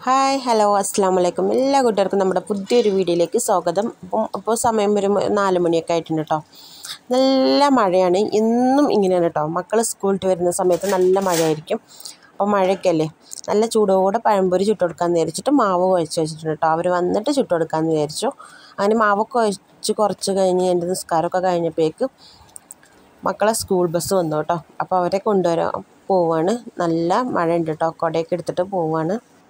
hi hello അസ്സാം വലൈക്കും എല്ലാ കൂട്ടുകാർക്കും നമ്മുടെ പുതിയൊരു വീഡിയോയിലേക്ക് സ്വാഗതം അപ്പം അപ്പോൾ സമയം വരുമ്പോൾ നാല് മണിയൊക്കെ ആയിട്ടുണ്ട് കേട്ടോ നല്ല മഴയാണ് ഇന്നും ഇങ്ങനെയാണ് കേട്ടോ മക്കൾ സ്കൂളിൽ വരുന്ന സമയത്ത് നല്ല മഴയായിരിക്കും അപ്പോൾ മഴയൊക്കെ അല്ലേ നല്ല ചൂടോടെ പഴംപൊരി ചുട്ടുകൊടുക്കാമെന്ന് വിചാരിച്ചിട്ട് മാവ് കുഴച്ച് വെച്ചിട്ടുണ്ട് കേട്ടോ അവർ വന്നിട്ട് ചുട്ടുകൊടുക്കാമെന്ന് വിചാരിച്ചു അങ്ങനെ മാവ് കുഴച്ച് കുറച്ച് കഴിഞ്ഞ് എൻ്റെ നിസ്കാരമൊക്കെ കഴിഞ്ഞപ്പോഴേക്ക് മക്കളെ സ്കൂൾ ബസ് വന്നു കേട്ടോ അപ്പോൾ അവരെ കൊണ്ടുവരാൻ പോവാണ് നല്ല മഴ ഉണ്ട് കേട്ടോ കുടയൊക്കെ എടുത്തിട്ട് പോവാണ്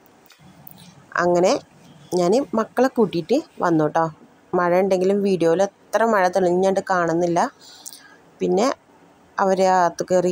അങ്ങനെ ഞാൻ മക്കളെ കൂട്ടിയിട്ട് വന്നു കേട്ടോ മഴ ഉണ്ടെങ്കിലും വീഡിയോയിൽ എത്ര മഴ തെളിഞ്ഞാണ്ട് കാണുന്നില്ല പിന്നെ അവർ അകത്ത് കയറി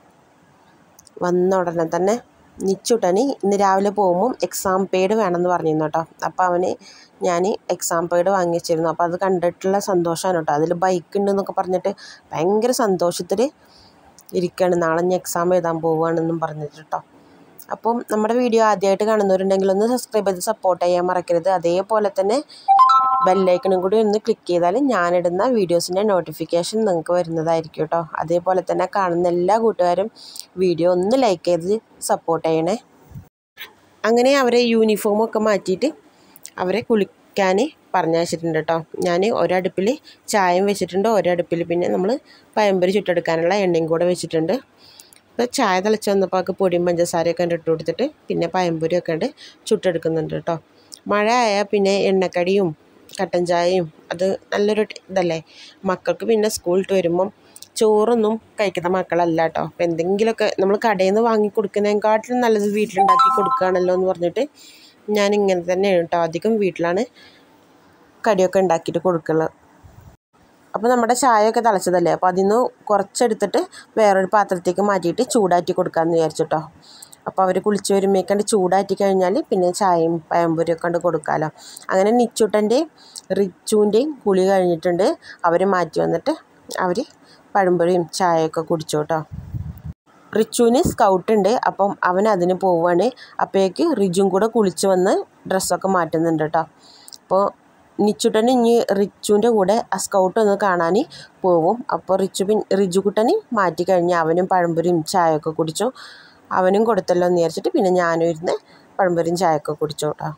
വന്ന ഉടനെ തന്നെ നിച്ചുട്ടന് ഇന്ന് രാവിലെ പോകുമ്പം എക്സാം പെയ്ഡ് വേണമെന്ന് പറഞ്ഞിരുന്നു കേട്ടോ അപ്പോൾ അവന് ഞാൻ എക്സാം പെയ്ഡ് വാങ്ങി വെച്ചിരുന്നു അപ്പോൾ അത് കണ്ടിട്ടുള്ള സന്തോഷമാണ് കേട്ടോ അതിൽ ബൈക്ക് ഉണ്ടെന്നൊക്കെ പറഞ്ഞിട്ട് ഭയങ്കര സന്തോഷത്തിൽ ഇരിക്കുകയാണ് നാളെ ഞാൻ എക്സാം എഴുതാൻ പോവുകയാണെന്നും പറഞ്ഞിട്ട് കേട്ടോ അപ്പം നമ്മുടെ വീഡിയോ ആദ്യമായിട്ട് കാണുന്നവരുണ്ടെങ്കിൽ ഒന്ന് സബ്സ്ക്രൈബ് ചെയ്ത് സപ്പോർട്ട് ചെയ്യാൻ മറക്കരുത് അതേപോലെ തന്നെ ബെല്ലൈക്കണും കൂടി ഒന്ന് ക്ലിക്ക് ചെയ്താൽ ഞാനിടുന്ന വീഡിയോസിൻ്റെ നോട്ടിഫിക്കേഷൻ നിങ്ങൾക്ക് വരുന്നതായിരിക്കും കേട്ടോ അതേപോലെ തന്നെ കാണുന്ന എല്ലാ കൂട്ടുകാരും വീഡിയോ ഒന്ന് ലൈക്ക് ചെയ്ത് സപ്പോർട്ട് ചെയ്യണേ അങ്ങനെ അവരെ യൂണിഫോമൊക്കെ മാറ്റിയിട്ട് അവരെ കുളിക്കാൻ പറഞ്ഞയച്ചിട്ടുണ്ട് കേട്ടോ ഞാൻ ഒരടുപ്പിൽ ചായയും വെച്ചിട്ടുണ്ട് ഒരടുപ്പിൽ പിന്നെ നമ്മൾ പഴംപൊരി ചുട്ടെടുക്കാനുള്ള എണ്ണയും കൂടെ വെച്ചിട്ടുണ്ട് ഇപ്പോൾ ചായ തിളച്ച് വന്നപ്പോൾ ഒക്കെ പൊടിയും പഞ്ചസാരയൊക്കെ ഉണ്ട് ഇട്ട് കൊടുത്തിട്ട് പിന്നെ പഴംപൊരിയൊക്കെ ഉണ്ട് ചുട്ടെടുക്കുന്നുണ്ട് കേട്ടോ മഴ ആയാൽ പിന്നെ എണ്ണക്കടിയും കട്ടൻ ചായയും അത് നല്ലൊരു ഇതല്ലേ മക്കൾക്ക് പിന്നെ സ്കൂളിട്ട് വരുമ്പം ചോറൊന്നും കഴിക്കുന്ന മക്കളല്ല കേട്ടോ അപ്പം എന്തെങ്കിലുമൊക്കെ നമ്മൾ കടയിൽ നിന്ന് വാങ്ങി കൊടുക്കുന്നതിനെക്കാട്ടിലും നല്ലത് വീട്ടിലുണ്ടാക്കി കൊടുക്കുകയാണല്ലോ എന്ന് പറഞ്ഞിട്ട് ഞാൻ ഇങ്ങനെ തന്നെയാണ് കേട്ടോ അധികം വീട്ടിലാണ് കടിയൊക്കെ ഉണ്ടാക്കിയിട്ട് കൊടുക്കുന്നത് അപ്പോൾ നമ്മുടെ ചായയൊക്കെ തിളച്ചതല്ലേ അപ്പോൾ അതിൽ നിന്ന് കുറച്ചെടുത്തിട്ട് വേറൊരു പാത്രത്തേക്ക് മാറ്റിയിട്ട് ചൂടാറ്റി കൊടുക്കാമെന്ന് വിചാരിച്ചിട്ടോ അപ്പോൾ അവർ കുളിച്ച് വരുമ്പോഴേക്കണ്ട് ചൂടാറ്റി കഴിഞ്ഞാൽ പിന്നെ ചായയും പഴംപൊരിയൊക്കെ കണ്ട് കൊടുക്കാമല്ലോ അങ്ങനെ നിച്ചൂട്ടൻ്റെയും റിച്ചുവിൻ്റെയും കുളി കഴിഞ്ഞിട്ടുണ്ട് അവർ മാറ്റി വന്നിട്ട് അവർ പഴംപൊരിയും ചായയൊക്കെ കുടിച്ചു കേട്ടോ റിച്ചുവിന് സ്കൗട്ട് ഉണ്ട് അപ്പം അവൻ അതിന് പോവുകയാണ് അപ്പോഴേക്ക് റിജുവും കൂടെ കുളിച്ച് വന്ന് ഡ്രസ്സൊക്കെ മാറ്റുന്നുണ്ട് കേട്ടോ അപ്പോൾ നിച്ചുട്ടന് ഇനി റിച്ചുവിൻ്റെ കൂടെ ആ സ്കൗട്ട് ഒന്ന് കാണാൻ പോവും അപ്പോൾ റിച്ചു പിൻ റിജുക്കുട്ടന് മാറ്റി കഴിഞ്ഞ് അവനും പഴംപൊരിയും ചായയൊക്കെ കുടിച്ചു അവനും കൊടുത്തല്ലോ എന്ന് വിചാരിച്ചിട്ട് പിന്നെ ഞാനും ഇരുന്ന് പഴംപൊരിയും ചായയൊക്കെ കുടിച്ചു കേട്ടോ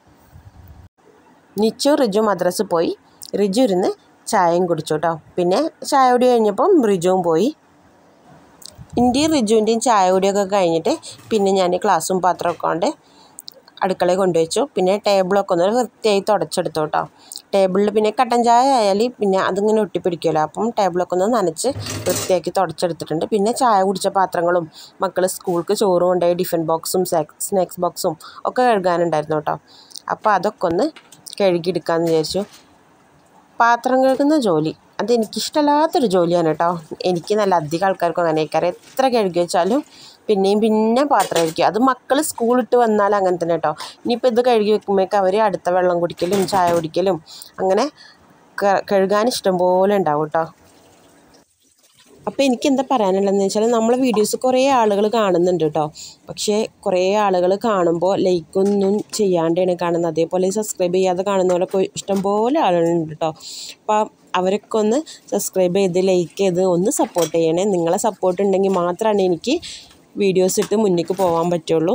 നിച്ചു റിജു മദ്രസ് പോയി റിജു ഇരുന്ന് ചായയും കുടിച്ചു കേട്ടോ പിന്നെ ചായ കുടി കഴിഞ്ഞപ്പം റിജുവും പോയി ഇന്ത്യയും റിജുവിൻ്റെയും ചായ കുടിയൊക്കെ കഴിഞ്ഞിട്ട് പിന്നെ ഞാൻ ക്ലാസ്സും പാത്രമൊക്കെ കൊണ്ട് അടുക്കളയിൽ കൊണ്ടുവച്ചു പിന്നെ ടേബിളൊക്കെ ഒന്ന് വൃത്തിയായി തുടച്ചെടുത്തു കേട്ടോ ടേബിളിൽ പിന്നെ കട്ടൻ ചായ ആയാൽ പിന്നെ അതിങ്ങനെ ഒട്ടിപ്പിടിക്കുമല്ലോ അപ്പം ടേബിളൊക്കെ ഒന്ന് നനച്ച് വൃത്തിയാക്കി തുടച്ചെടുത്തിട്ടുണ്ട് പിന്നെ ചായ കുടിച്ച പാത്രങ്ങളും മക്കൾ സ്കൂൾക്ക് ചോറ് കൊണ്ടുപോയി ടിഫിൻ ബോക്സും സ്നാക്സ് ബോക്സും ഒക്കെ കഴുകാനുണ്ടായിരുന്നു കേട്ടോ അപ്പോൾ അതൊക്കെ ഒന്ന് കഴുകിയെടുക്കാമെന്ന് വിചാരിച്ചു പാത്രം കഴുകുന്ന ജോലി അത് എനിക്കിഷ്ടമല്ലാത്തൊരു ജോലിയാണ് കേട്ടോ എനിക്ക് നല്ല അധികം ആൾക്കാർക്കും അങ്ങനെ ആയിക്കാരം എത്ര കഴുകി വെച്ചാലും പിന്നെയും പിന്നെ പാത്രമായിരിക്കും അത് മക്കൾ സ്കൂളിട്ട് വന്നാൽ അങ്ങനെ തന്നെ കേട്ടോ ഇനിയിപ്പോൾ ഇത് കഴുകി വെക്കുമ്പോഴേക്ക് അവർ അടുത്ത വെള്ളം കുടിക്കലും ചായ കുടിക്കലും അങ്ങനെ കഴുകാൻ ഇഷ്ടം പോലെ ഉണ്ടാവും കേട്ടോ അപ്പോൾ എനിക്ക് എന്താ പറയാനുള്ളതെന്ന് വെച്ചാൽ നമ്മളെ വീഡിയോസ് കുറേ ആളുകൾ കാണുന്നുണ്ട് കേട്ടോ പക്ഷേ കുറേ ആളുകൾ കാണുമ്പോൾ ലൈക്കൊന്നും ചെയ്യാണ്ടാണ് കാണുന്നത് അതേപോലെ സബ്സ്ക്രൈബ് ചെയ്യാതെ കാണുന്നവരൊക്കെ ഇഷ്ടംപോലെ ആളുകളുണ്ട് കേട്ടോ അപ്പോൾ അവരൊക്കെ ഒന്ന് സബ്സ്ക്രൈബ് ചെയ്ത് ലൈക്ക് ചെയ്ത് ഒന്ന് സപ്പോർട്ട് ചെയ്യണേ നിങ്ങളെ സപ്പോർട്ട് ഉണ്ടെങ്കിൽ മാത്രമാണ് എനിക്ക് വീഡിയോസ് ഇട്ട് മുന്നിലേക്ക് പോകാൻ പറ്റുള്ളൂ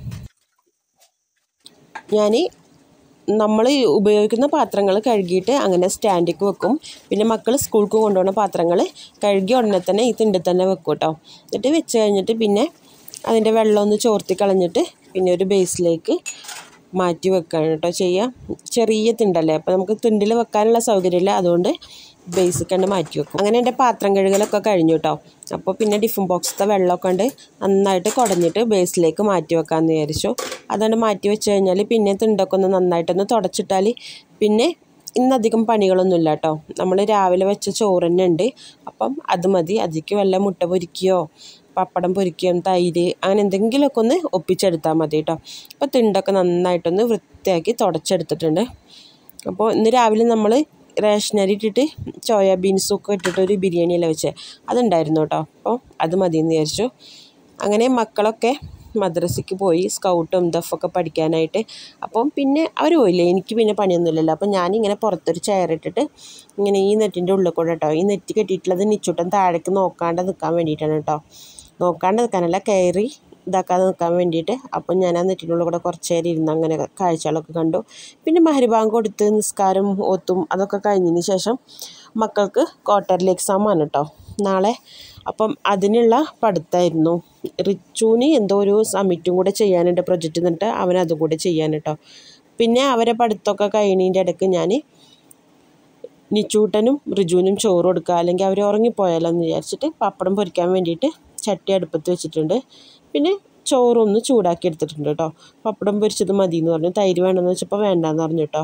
ഞാൻ നമ്മൾ ഉപയോഗിക്കുന്ന പാത്രങ്ങൾ കഴുകിയിട്ട് അങ്ങനെ സ്റ്റാൻഡിലേക്ക് വെക്കും പിന്നെ മക്കൾ സ്കൂൾക്ക് കൊണ്ടുപോകുന്ന പാത്രങ്ങൾ കഴുകി ഉടനെ തന്നെ ഈ തിണ്ടിൽ തന്നെ വെക്കും കേട്ടോ എന്നിട്ട് വെച്ച് കഴിഞ്ഞിട്ട് പിന്നെ അതിൻ്റെ വെള്ളം ഒന്ന് ചോർത്തി കളഞ്ഞിട്ട് പിന്നെ ഒരു ബേസിലേക്ക് മാറ്റി വെക്കുകയാണ് കേട്ടോ ചെയ്യുക ചെറിയ തിണ്ടല്ലേ അപ്പോൾ നമുക്ക് തിണ്ടിൽ വെക്കാനുള്ള സൗകര്യമില്ല അതുകൊണ്ട് ബേസിൽ കണ്ട് മാറ്റി വെക്കും അങ്ങനെ എൻ്റെ പാത്രം കഴുകലൊക്കെ കഴിഞ്ഞു കേട്ടോ അപ്പോൾ പിന്നെ ടിഫിൻ ബോക്സിലത്തെ വെള്ളമൊക്കെ ഉണ്ട് നന്നായിട്ട് കുടഞ്ഞിട്ട് ബേസിലേക്ക് മാറ്റി വെക്കാമെന്ന് വിചാരിച്ചു അതുകൊണ്ട് മാറ്റി വെച്ച് കഴിഞ്ഞാൽ പിന്നെ തിണ്ടൊക്കെ ഒന്ന് നന്നായിട്ടൊന്ന് തുടച്ചിട്ടാൽ പിന്നെ ഇന്നധികം പണികളൊന്നുമില്ല കേട്ടോ നമ്മൾ രാവിലെ വെച്ച ചോറ് തന്നെ ഉണ്ട് അപ്പം അത് മതി അതിക്ക് വല്ല മുട്ട പൊരിക്കുകയോ പപ്പടം പൊരിക്കുകയും തൈര് അങ്ങനെ എന്തെങ്കിലുമൊക്കെ ഒന്ന് ഒപ്പിച്ചെടുത്താൽ മതി കേട്ടോ അപ്പോൾ തിണ്ടൊക്കെ നന്നായിട്ടൊന്ന് വൃത്തിയാക്കി തുടച്ചെടുത്തിട്ടുണ്ട് അപ്പോൾ ഇന്ന് രാവിലെ നമ്മൾ റേഷനരി ഇട്ടിട്ട് സോയാ ബീൻസൊക്കെ ഇട്ടിട്ട് ഒരു ബിരിയാണി അല്ല വെച്ചത് അതുണ്ടായിരുന്നു കേട്ടോ അപ്പോൾ അത് മതി എന്ന് വിചാരിച്ചു അങ്ങനെ മക്കളൊക്കെ മദ്രസയ്ക്ക് പോയി സ്കൗട്ടും ദഫൊക്കെ പഠിക്കാനായിട്ട് അപ്പം പിന്നെ അവർ പോയില്ലേ എനിക്ക് പിന്നെ പണിയൊന്നുമില്ലല്ലോ അപ്പം ഞാനിങ്ങനെ പുറത്തൊരു ചെയർ ഇട്ടിട്ട് ഇങ്ങനെ ഈ നെറ്റിൻ്റെ ഉള്ളിൽ കൂടെ കേട്ടോ ഈ നെറ്റ് കെട്ടിയിട്ടുള്ളത് നിച്ചുട്ടൻ താഴേക്ക് നോക്കാണ്ട് നിൽക്കാൻ വേണ്ടിയിട്ടാണ് കേട്ടോ നോക്കാണ്ട് നിൽക്കാനല്ല കയറി ഇതാക്കാതെ നിൽക്കാൻ വേണ്ടിയിട്ട് അപ്പം ഞാൻ ആ നെറ്റിനുള്ളിൽ കൂടെ കുറച്ച് നേരം ഇരുന്ന് അങ്ങനെ കാഴ്ചകളൊക്കെ കണ്ടു പിന്നെ മഹരിബാങ്ക് കൊടുത്ത് നിസ്കാരം ഓത്തും അതൊക്കെ കഴിഞ്ഞതിന് ശേഷം മക്കൾക്ക് ക്വാർട്ടർലി എക്സാം ആണ് കേട്ടോ നാളെ അപ്പം അതിനുള്ള പഠിത്തമായിരുന്നു റിച്ചുവിന് എന്തോ ഒരു സബ്മിറ്റും കൂടെ ചെയ്യാനുണ്ട് പ്രൊജക്റ്റ് എന്നിട്ട് അവൻ അതും കൂടെ ചെയ്യാൻ കേട്ടോ പിന്നെ അവരെ പഠിത്തമൊക്കെ കഴിഞ്ഞതിൻ്റെ ഇടയ്ക്ക് ഞാൻ നിച്ചൂട്ടനും റിജുവിനും ചോറ് കൊടുക്കുക അല്ലെങ്കിൽ അവർ ഉറങ്ങിപ്പോയാലോ എന്ന് വിചാരിച്ചിട്ട് പപ്പടം പൊരിക്കാൻ വേണ്ടിയിട്ട് ചട്ടി അടുപ്പത്ത് വെച്ചിട്ടുണ്ട് പിന്നെ ചോറൊന്ന് ചൂടാക്കി എടുത്തിട്ടുണ്ട് കേട്ടോ പപ്പടം പൊരിച്ചത് മതി എന്ന് പറഞ്ഞു തൈര് വേണമെന്ന് വെച്ചപ്പോൾ വേണ്ടാന്ന് പറഞ്ഞു കേട്ടോ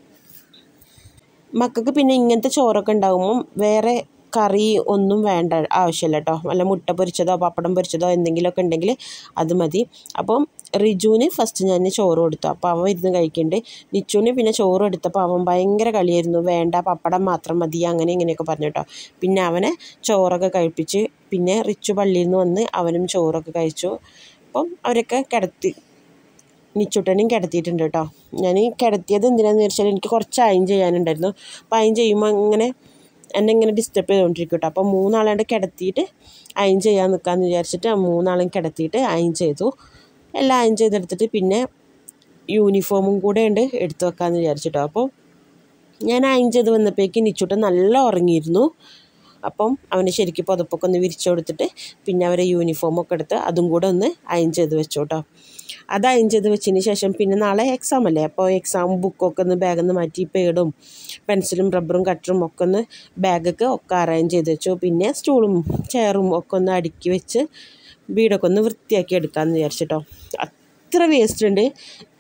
മക്കൾക്ക് പിന്നെ ഇങ്ങനത്തെ ചോറൊക്കെ ഉണ്ടാകുമ്പം വേറെ കറി ഒന്നും വേണ്ട ആവശ്യമില്ല കേട്ടോ വല്ല മുട്ട പൊരിച്ചതോ പപ്പടം പൊരിച്ചതോ എന്തെങ്കിലുമൊക്കെ ഉണ്ടെങ്കിൽ അത് മതി അപ്പം റിജുവിന് ഫസ്റ്റ് ഞാൻ ചോറ് കൊടുത്തു അപ്പോൾ അവൻ ഇരുന്ന് കഴിക്കുന്നുണ്ട് നിച്ചുവിന് പിന്നെ ചോറ് എടുത്തപ്പോൾ അവൻ ഭയങ്കര കളിയായിരുന്നു വേണ്ട പപ്പടം മാത്രം മതി അങ്ങനെ ഇങ്ങനെയൊക്കെ പറഞ്ഞു കേട്ടോ പിന്നെ അവനെ ചോറൊക്കെ കഴിപ്പിച്ച് പിന്നെ റിച്ചു പള്ളിയിൽ നിന്ന് വന്ന് അവനും ചോറൊക്കെ കഴിച്ചു അപ്പം അവരൊക്കെ കിടത്തി നിച്ചുട്ടനെയും കിടത്തിയിട്ടുണ്ട് കേട്ടോ ഞാൻ കിടത്തിയത് എന്തിനാന്ന് വെച്ചാൽ എനിക്ക് കുറച്ച് അയൺ ചെയ്യാനുണ്ടായിരുന്നു അപ്പോൾ അയൺ ചെയ്യുമ്പോൾ അങ്ങനെ എന്നെ ഇങ്ങനെ ഡിസ്റ്റർബ് ചെയ്തുകൊണ്ടിരിക്കും കേട്ടോ അപ്പോൾ മൂന്നാളാണ്ട് കിടത്തിയിട്ട് അയൺ ചെയ്യാൻ നിൽക്കാമെന്ന് വിചാരിച്ചിട്ട് ആ മൂന്നാളും കിടത്തിയിട്ട് അയൺ ചെയ്തു എല്ലാം അയൺ ചെയ്തെടുത്തിട്ട് പിന്നെ യൂണിഫോമും കൂടെ ഉണ്ട് എടുത്തു വെക്കാമെന്ന് വിചാരിച്ചിട്ടോ അപ്പോൾ ഞാൻ അയൺ ചെയ്ത് വന്നപ്പോഴേക്ക് നിച്ചുട്ടൻ നല്ല ഉറങ്ങിയിരുന്നു അപ്പം അവന് ശരിക്കും പുതപ്പൊക്കെ ഒന്ന് വിരിച്ചു കൊടുത്തിട്ട് പിന്നെ അവരെ യൂണിഫോമൊക്കെ എടുത്ത് അതും കൂടെ ഒന്ന് അയൺ ചെയ്ത് വെച്ചു കേട്ടോ അത് അയൺ ചെയ്ത് വെച്ചതിന് ശേഷം പിന്നെ നാളെ എക്സാം അല്ലേ അപ്പോൾ എക്സാം ബുക്കൊക്കെ ഒന്ന് ബാഗിൽ നിന്ന് മാറ്റി പേഡും പെൻസിലും റബ്ബറും കട്ടറും ഒക്കെ ഒന്ന് ബാഗൊക്കെ ഒക്കെ അറേഞ്ച് ചെയ്ത് വെച്ചു പിന്നെ സ്റ്റൂളും ചെയറും ഒക്കെ ഒന്ന് അടുക്കി വെച്ച് വീടൊക്കെ ഒന്ന് വൃത്തിയാക്കി എടുക്കാമെന്ന് വിചാരിച്ചിട്ടോ അത്ര വേസ്റ്റ് ഉണ്ട്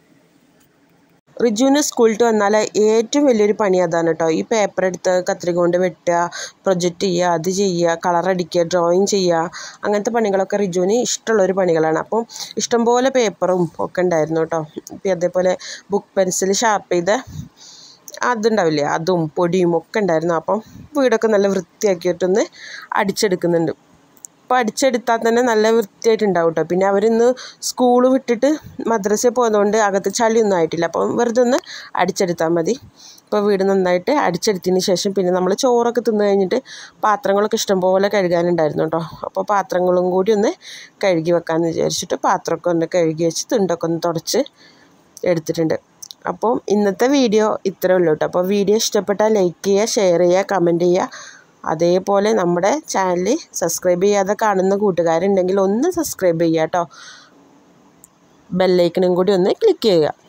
റിജുവിന് സ്കൂളിൽ വന്നാൽ ഏറ്റവും വലിയൊരു പണി അതാണ് കേട്ടോ ഈ പേപ്പർ എടുത്ത് കത്രിക കൊണ്ട് വെട്ടുക പ്രൊജക്റ്റ് ചെയ്യുക അത് ചെയ്യുക കളർ അടിക്കുക ഡ്രോയിങ് ചെയ്യുക അങ്ങനത്തെ പണികളൊക്കെ റിജുവിന് ഇഷ്ടമുള്ളൊരു പണികളാണ് അപ്പം ഇഷ്ടംപോലെ പേപ്പറും ഒക്കെ ഉണ്ടായിരുന്നു കേട്ടോ ഇപ്പം അതേപോലെ ബുക്ക് പെൻസിൽ ഷാർപ്പ് ചെയ്ത അതുണ്ടാവില്ലേ അതും പൊടിയും ഒക്കെ ഉണ്ടായിരുന്നു അപ്പം വീടൊക്കെ നല്ല വൃത്തിയാക്കിയിട്ടൊന്ന് അടിച്ചെടുക്കുന്നുണ്ട് അപ്പോൾ അടിച്ചെടുത്താൽ തന്നെ നല്ല വൃത്തിയായിട്ടുണ്ടാവും കേട്ടോ പിന്നെ അവരിന്ന് സ്കൂൾ വിട്ടിട്ട് മദ്രസയിൽ പോകുന്നതുകൊണ്ട് അകത്ത് ചളിയൊന്നും ആയിട്ടില്ല അപ്പം വെറുതെ ഒന്ന് അടിച്ചെടുത്താൽ മതി അപ്പോൾ വീട് നന്നായിട്ട് അടിച്ചെടുത്തതിന് ശേഷം പിന്നെ നമ്മൾ ചോറൊക്കെ തിന്നു കഴിഞ്ഞിട്ട് പാത്രങ്ങളൊക്കെ ഇഷ്ടംപോലെ കഴുകാനുണ്ടായിരുന്നു കേട്ടോ അപ്പോൾ പാത്രങ്ങളും കൂടി ഒന്ന് കഴുകി വെക്കാമെന്ന് വിചാരിച്ചിട്ട് പാത്രമൊക്കെ ഒന്ന് കഴുകി വെച്ച് തുണ്ടൊക്കെ ഒന്ന് തുടച്ച് എടുത്തിട്ടുണ്ട് അപ്പോൾ ഇന്നത്തെ വീഡിയോ ഇത്രേ ഉള്ളൂ കേട്ടോ അപ്പോൾ വീഡിയോ ഇഷ്ടപ്പെട്ടാൽ ലൈക്ക് ചെയ്യുക ഷെയർ ചെയ്യുക കമൻറ്റ് ചെയ്യുക അതേപോലെ നമ്മുടെ ചാനൽ സബ്സ്ക്രൈബ് ചെയ്യാതെ കാണുന്ന കൂട്ടുകാരുണ്ടെങ്കിൽ ഒന്ന് സബ്സ്ക്രൈബ് ചെയ്യുക കേട്ടോ ബെല്ലൈക്കണും കൂടി ഒന്ന് ക്ലിക്ക് ചെയ്യുക